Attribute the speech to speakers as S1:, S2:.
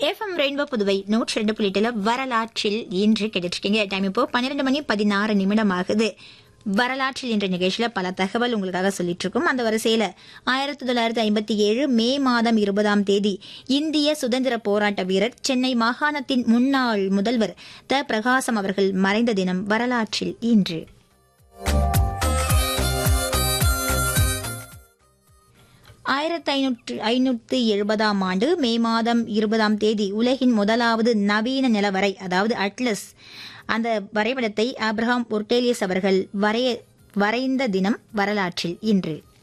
S1: FM rainbow Puduvai நூற்றி ரெண்டு புள்ளிட்டுல வரலாற்றில் இன்று கேட்டுருக்கீங்க டைம் இப்போ பன்னிரெண்டு மணி பதினாறு நிமிடம் ஆகுது வரலாற்றில் என்ற நிகழ்ச்சியில பல தகவல் உங்களுக்காக சொல்லிட்டு இருக்கோம் அந்த வரிசையில ஆயிரத்தி தொள்ளாயிரத்தி ஐம்பத்தி ஏழு மே மாதம் இருபதாம் தேதி இந்திய சுதந்திர போராட்ட வீரர் சென்னை மாகாணத்தின் முன்னாள் முதல்வர் த பிரகாசம் அவர்கள் மறைந்த தினம் வரலாற்றில் இன்று ஆயிரத்தி ஐநூற்று ஐநூற்றி எழுபதாம் ஆண்டு மே மாதம் இருபதாம் தேதி உலகின் முதலாவது நவீன நிலவரை அதாவது அட்லஸ் அந்த வரைபடத்தை ஆப்ரஹாம் ஒர்டேலியஸ் அவர்கள் வரைய வரைந்த தினம் வரலாற்றில் இன்று